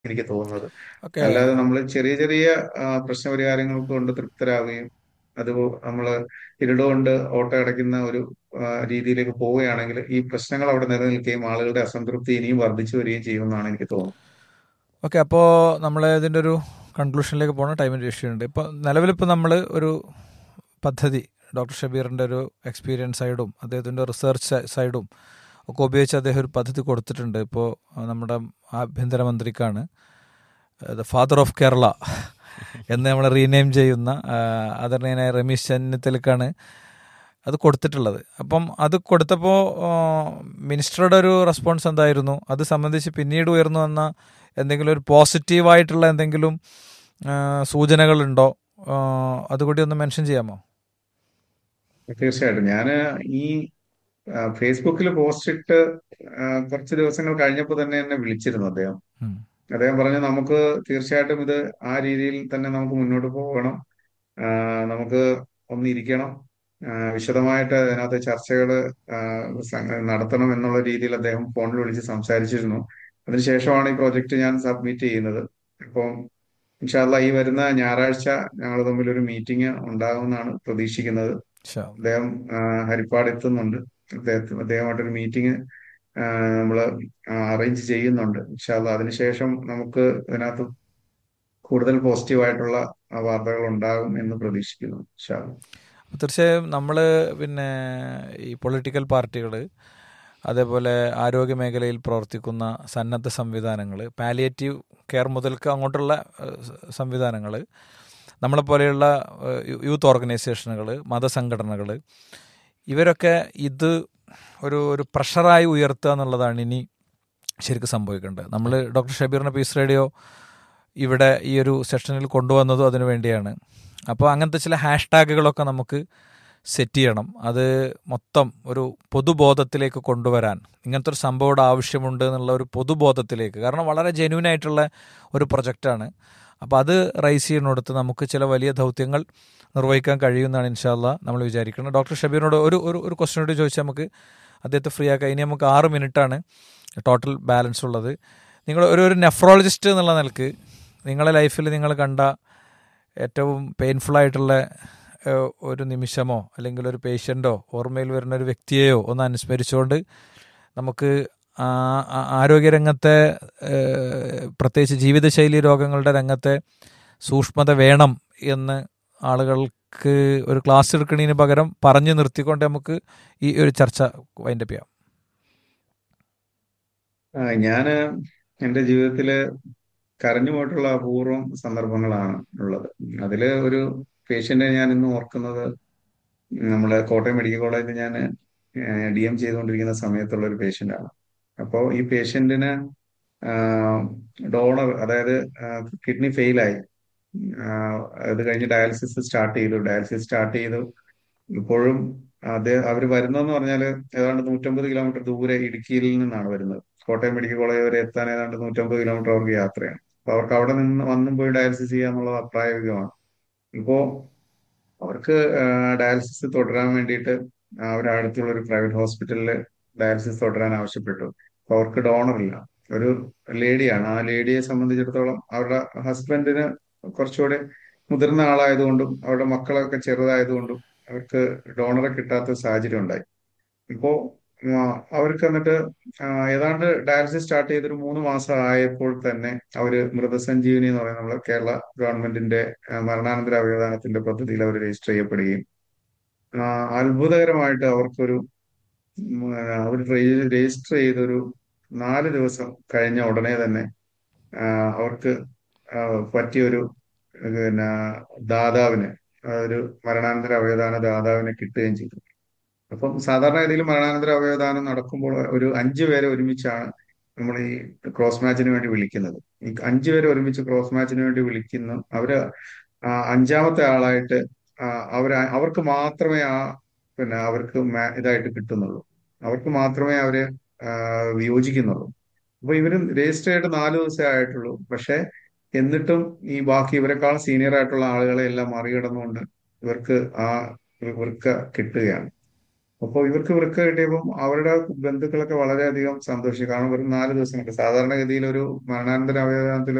എനിക്ക് തോന്നുന്നത് ഓക്കെ അല്ലാതെ നമ്മൾ ചെറിയ ചെറിയ ആ, പ്രശ്നപരിഹാരങ്ങൾ കൊണ്ട് തൃപ്തരാകുകയും അത് നമ്മൾ ഇരുടുകൊണ്ട് ഓട്ടം അടയ്ക്കുന്ന ഒരു ആ, രീതിയിലേക്ക് പോവുകയാണെങ്കിൽ ഈ പ്രശ്നങ്ങൾ അവിടെ നിലനിൽക്കുകയും ആളുകളുടെ അസംതൃപ്തി ഇനിയും വർദ്ധിച്ചു വരികയും ചെയ്യുമെന്നാണ് എനിക്ക് തോന്നുന്നത് ഓക്കെ അപ്പോൾ നമ്മൾ ഇതിൻ്റെ ഒരു കൺക്ലൂഷനിലേക്ക് പോകണം ടൈമിൻ്റെ ഇഷ്യൂ ഉണ്ട് ഇപ്പോൾ നിലവിലിപ്പോൾ നമ്മൾ ഒരു പദ്ധതി ഡോക്ടർ ഷബീറിൻ്റെ ഒരു എക്സ്പീരിയൻസ് സൈഡും അദ്ദേഹത്തിൻ്റെ റിസർച്ച് സൈഡും ഒക്കെ ഉപയോഗിച്ച് അദ്ദേഹം ഒരു പദ്ധതി കൊടുത്തിട്ടുണ്ട് ഇപ്പോൾ നമ്മുടെ ആഭ്യന്തരമന്ത്രിക്കാണ് ദ ഫാദർ ഓഫ് കേരള എന്ന് നമ്മൾ റീനെയിം ചെയ്യുന്ന ആ, ആദരണീയനായ രമേശ് ചെന്നിത്തലക്കാണ് അത് കൊടുത്തിട്ടുള്ളത് അപ്പം അത് കൊടുത്തപ്പോൾ മിനിസ്റ്ററുടെ ഒരു റെസ്പോൺസ് എന്തായിരുന്നു അത് സംബന്ധിച്ച് പിന്നീട് ഉയർന്നു വന്ന എന്തെങ്കിലും ഒരു പോസിറ്റീവായിട്ടുള്ള എന്തെങ്കിലും ആ, സൂചനകളുണ്ടോ ആ, അതുകൂടി ഒന്ന് മെൻഷൻ ചെയ്യാമോ തീർച്ചയായിട്ടും ഞാൻ ഈ ഫേസ്ബുക്കിൽ പോസ്റ്റ് ഇട്ട് ആ, കുറച്ച് ദിവസങ്ങൾ കഴിഞ്ഞപ്പോൾ തന്നെ എന്നെ വിളിച്ചിരുന്നു അദ്ദേഹം ഉം. അദ്ദേഹം പറഞ്ഞു നമുക്ക് തീർച്ചയായിട്ടും ഇത് ആ രീതിയിൽ തന്നെ നമുക്ക് മുന്നോട്ട് പോകണം ആ, നമുക്ക് ഒന്നിരിക്കണം ആ, വിശദമായിട്ട് അതിനകത്ത് ചർച്ചകൾ നടത്തണം എന്നുള്ള രീതിയിൽ അദ്ദേഹം ഫോണിൽ വിളിച്ച് സംസാരിച്ചിരുന്നു അതിനുശേഷമാണ് ഈ പ്രോജക്റ്റ് ഞാൻ സബ്മിറ്റ് ചെയ്യുന്നത് അപ്പം ഇൻഷാല്ല ഈ വരുന്ന ഞായറാഴ്ച ഞങ്ങൾ തമ്മിൽ ഒരു മീറ്റിംഗ് ഉണ്ടാകുമെന്നാണ് പ്രതീക്ഷിക്കുന്നത് ശാ. അദ്ദേഹം ആ, ഹരിപ്പാട് എത്തുന്നുണ്ട് അദ്ദേഹത്തിന് അദ്ദേഹമായിട്ടൊരു മീറ്റിംഗ് നമ്മൾ അറേഞ്ച് ചെയ്യുന്നുണ്ട് ഇൻഷാല്ല അതിനുശേഷം നമുക്ക് ഇതിനകത്ത് കൂടുതൽ പോസിറ്റീവായിട്ടുള്ള വാർത്തകൾ ഉണ്ടാകും എന്ന് പ്രതീക്ഷിക്കുന്നു ഇൻഷാല്ല അപ്പോൾ തീർച്ചയായും നമ്മൾ പിന്നെ ഈ പൊളിറ്റിക്കൽ പാർട്ടികൾ അതേപോലെ ആരോഗ്യ മേഖലയിൽ പ്രവർത്തിക്കുന്ന സന്നദ്ധ സംവിധാനങ്ങൾ പാലിയേറ്റീവ് കെയർ മുതൽക്ക് അങ്ങോട്ടുള്ള സംവിധാനങ്ങൾ നമ്മളെപ്പോലെയുള്ള ഏഹ്, യൂത്ത് ഓർഗനൈസേഷനുകൾ മതസംഘടനകൾ ഇവരൊക്കെ ഇത് ഒരു ഒരു പ്രഷറായി ഉയർത്തുക എന്നുള്ളതാണ് ഇനി ശരിക്കും സംഭവിക്കേണ്ടത് നമ്മൾ ഡോക്ടർ ഷബീറിൻ്റെ പീസ് റേഡിയോ ഇവിടെ ഈ ഒരു സെഷനിൽ കൊണ്ടുവന്നതും അതിനു വേണ്ടിയാണ് അപ്പോൾ അങ്ങനത്തെ ചില ഹാഷ് ടാഗുകളൊക്കെ നമുക്ക് സെറ്റ് ചെയ്യണം അത് മൊത്തം ഒരു പൊതുബോധത്തിലേക്ക് കൊണ്ടുവരാൻ ഇങ്ങനത്തെ ഒരു സംഭവം ഇവിടെ ആവശ്യമുണ്ട് എന്നുള്ള ഒരു പൊതുബോധത്തിലേക്ക് കാരണം വളരെ ജെന്യൂൻ ആയിട്ടുള്ള ഒരു പ്രൊജക്റ്റാണ് അപ്പോൾ അത് റൈസ് ചെയ്യുന്നിടത്ത് നമുക്ക് ചില വലിയ ദൗത്യങ്ങൾ നിർവഹിക്കാൻ കഴിയുമെന്നാണ് ഇൻഷാല്ല നമ്മൾ വിചാരിക്കുന്നത് ഡോക്ടർ ഷബീറിനോട് ഒരു ഒരു ഒരു ക്വസ്റ്റ്യൻ കൂടി ചോദിച്ചാൽ നമുക്ക് അദ്ദേഹത്തെ ഫ്രീ ആക്കാം ഇനി നമുക്ക് ആറ് മിനിറ്റാണ് ടോട്ടൽ ബാലൻസ് ഉള്ളത് നിങ്ങൾ ഒരു ഒരു നെഫ്രോളജിസ്റ്റ് എന്നുള്ള നിലക്ക് നിങ്ങളുടെ ലൈഫിൽ നിങ്ങൾ കണ്ട ഏറ്റവും പെയിൻഫുൾ ആയിട്ടുള്ള ഏഹ്, ഒരു നിമിഷമോ അല്ലെങ്കിൽ ഒരു പേഷ്യൻ്റോ ഓർമ്മയിൽ വരുന്ന ഒരു വ്യക്തിയെയോ ഒന്ന് അനുസ്മരിച്ചുകൊണ്ട് നമുക്ക് ആ- ആ- ആരോഗ്യരംഗത്തെ ഏഹ്, പ്രത്യേകിച്ച് ജീവിതശൈലി രോഗങ്ങളുടെ രംഗത്തെ സൂക്ഷ്മത വേണം എന്ന് ആളുകൾക്ക് ഒരു ക്ലാസ് എടുക്കുന്നതിന് പകരം പറഞ്ഞു നിർത്തിക്കൊണ്ട് നമുക്ക് ഈ ഒരു ചർച്ച വൈൻഡപ്പ് ചെയ്യാം ആ, ഞാന് എന്റെ ജീവിതത്തില് കരഞ്ഞു പോയിട്ടുള്ള അപൂർവം സന്ദർഭങ്ങളാണ് ഉള്ളത് അതില് ഒരു പേഷ്യന്റെ ഞാൻ ഇന്ന് ഓർക്കുന്നത് നമ്മുടെ കോട്ടയം മെഡിക്കൽ കോളേജിൽ ഞാൻ ഡി എം ചെയ്തുകൊണ്ടിരിക്കുന്ന സമയത്തുള്ള ഒരു പേഷ്യന്റ് ആണ് അപ്പോൾ ഈ പേഷ്യന്റിന് ഡോണർ അതായത് കിഡ്നി ഫെയിലായി അത് കഴിഞ്ഞ് ഡയാലിസിസ് സ്റ്റാർട്ട് ചെയ്തു ഡയാലിസിസ് സ്റ്റാർട്ട് ചെയ്തു ഇപ്പോഴും അദ്ദേഹം അവർ വരുന്നതെന്ന് പറഞ്ഞാൽ ഏതാണ്ട് നൂറ്റമ്പത് കിലോമീറ്റർ ദൂരെ ഇടുക്കിയിൽ നിന്നാണ് വരുന്നത് കോട്ടയം മെഡിക്കൽ കോളേജ് വരെ എത്താൻ ഏതാണ്ട് നൂറ്റമ്പത് കിലോമീറ്റർ അവർക്ക് യാത്രയാണ് അപ്പൊ അവർക്ക് അവിടെ നിന്ന് വന്നും പോയി ഡയാലിസിസ് ചെയ്യുക എന്നുള്ളത് അപ്രായോഗികമാണ് ഇപ്പോ അവർക്ക് ഡയാലിസിസ് തുടരാൻ വേണ്ടിയിട്ട് അവരുടെ അടുത്തുള്ള ഒരു പ്രൈവറ്റ് ഹോസ്പിറ്റലിൽ ഡയാലിസിസ് തുടരാൻ ആവശ്യപ്പെട്ടു അപ്പൊ അവർക്ക് ഡോണർ ഇല്ല ഒരു ലേഡിയാണ് ആ ലേഡിയെ സംബന്ധിച്ചിടത്തോളം അവരുടെ ഹസ്ബൻഡിന് കുറച്ചുകൂടെ മുതിർന്ന ആളായതുകൊണ്ടും അവരുടെ മക്കളൊക്കെ ചെറുതായതുകൊണ്ടും അവർക്ക് ഡോണറെ കിട്ടാത്ത സാഹചര്യം ഉണ്ടായി ഇപ്പോ ആ, അവർക്ക് എന്നിട്ട് ആ, ഏതാണ്ട് ഡയാലിസിസ് സ്റ്റാർട്ട് ചെയ്തൊരു മൂന്ന് മാസം ആയപ്പോൾ തന്നെ അവര് മൃതസഞ്ജീവനി എന്ന് പറയുന്ന നമ്മളെ കേരള ഗവൺമെന്റിന്റെ ആ, മരണാനന്തര അവയവദാനത്തിന്റെ പദ്ധതിയിൽ അവർ രജിസ്റ്റർ ചെയ്യപ്പെടുകയും ആ, അത്ഭുതകരമായിട്ട് അവർക്കൊരു ഉം, അവർ രജിസ്റ്റർ ചെയ്തൊരു നാല് ദിവസം കഴിഞ്ഞ ഉടനെ തന്നെ ആ, അവർക്ക് ആ, പറ്റിയൊരു പിന്നെ ദാതാവിന് ആ, ഒരു മരണാനന്തര അവയവദാന ദാതാവിനെ കിട്ടുകയും ചെയ്തു അപ്പം സാധാരണ രീതിയിൽ മരണാനന്തര അവയവദാനം നടക്കുമ്പോൾ ഒരു അഞ്ചു പേരെ ഒരുമിച്ചാണ് നമ്മൾ ഈ ക്രോസ് മാച്ചിന് വേണ്ടി വിളിക്കുന്നത് ഈ അഞ്ചു പേരെ ഒരുമിച്ച് ക്രോസ് മാച്ചിന് വേണ്ടി വിളിക്കുന്നു അവര് ആ അഞ്ചാമത്തെ ആളായിട്ട് ആ, അവര് അവർക്ക് മാത്രമേ ആ പിന്നെ അവർക്ക് മാ- ഇതായിട്ട് കിട്ടുന്നുള്ളൂ അവർക്ക് മാത്രമേ അവര് ആ, വിയോജിക്കുന്നുള്ളൂ അപ്പൊ ഇവര് രജിസ്റ്റർ ചെയ്തിട്ട് നാല് ദിവസമേ ആയിട്ടുള്ളൂ പക്ഷെ എന്നിട്ടും ഈ ബാക്കി ഇവരെക്കാൾ സീനിയർ ആയിട്ടുള്ള ആളുകളെ എല്ലാം മറികടന്നുകൊണ്ട് ഇവർക്ക് ആ വൃക്ക കിട്ടുകയാണ് അപ്പോൾ ഇവർക്ക് വൃക്ക കിട്ടിയപ്പോൾ അവരുടെ ബന്ധുക്കളൊക്കെ വളരെയധികം സന്തോഷിച്ചു കാരണം വെറും നാല് ദിവസം കൊണ്ട് സാധാരണഗതിയിൽ ഒരു മരണാനന്തര അവയവദാനത്തിൽ